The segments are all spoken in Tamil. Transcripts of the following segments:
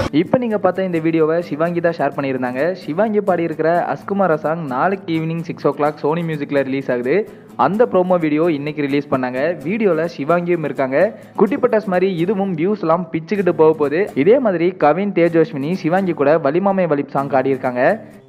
இப்போ நீங்கள் பார்த்த இந்த வீடியோவை சிவாங்கி தான் ஷேர் பண்ணியிருந்தாங்க சிவாங்கி பாடியிருக்கிற அஸ்குமார சாங் நாளைக்கு evening six o'clock Sony மியூசிக்கில் ரிலீஸ் ஆகுது அந்த ப்ரோமோ வீடியோ இன்னைக்கு ரிலீஸ் பண்ணாங்க வீடியோவில் சிவாங்கியும் இருக்காங்க குட்டி பட்டாஸ் மாதிரி இதுவும் வியூஸ்லாம் பிச்சுக்கிட்டு போக போகுது இதே மாதிரி கவின் தேஜஸ்வினி சிவாங்கி கூட வலிமாமை வலிப் சாங் ஆடியிருக்காங்க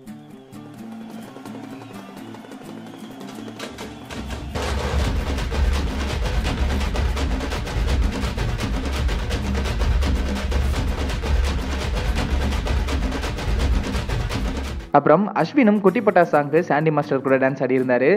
அப்புறம் அஸ்வினும் குட்டி பட்டாஸ் சாங்க்கு சாண்டி மாஸ்டர் கூட டான்ஸ் ஆடியிருந்தாரு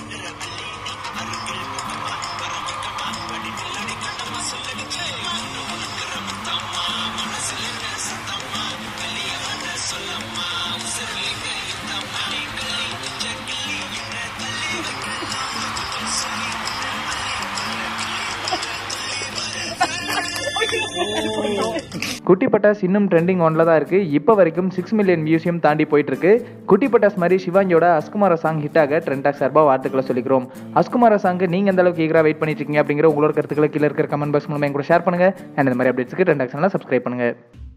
குட்டி பட்டாஸ் இன்னும் ட்ரெண்டிங் ஒன்ல தான் இருக்கு இப்போ வரைக்கும் சிக்ஸ் மில்லியன் வியூஸையும் தாண்டி போயிட்டு இருக்கு குட்டி பட்டாஸ் மாதிரி சிவாங்கியோட அஸ்குமார சாங் ஹிட் ஆக ட்ரெண்டாக் சார்பாக வாழ்த்துக்களை சொல்லிக்கிறோம் அஸ்குமார சாங் நீங்க எந்த அளவுக்கு ஈகரா வெயிட் பண்ணிட்டு இருக்கீங்க அப்படிங்கிற உங்களோட கருத்துக்களை கீழே இருக்கிற கமெண்ட் பாக்ஸ் மூலமா என் கூட ஷேர் பண்ணுங்க அண்ட் இந்த மாதிரி அப்டேட்ஸ்க்கு ட்ரெண்டாக் சேனலை சப்ஸ்கிரைப் பண்ணுங்க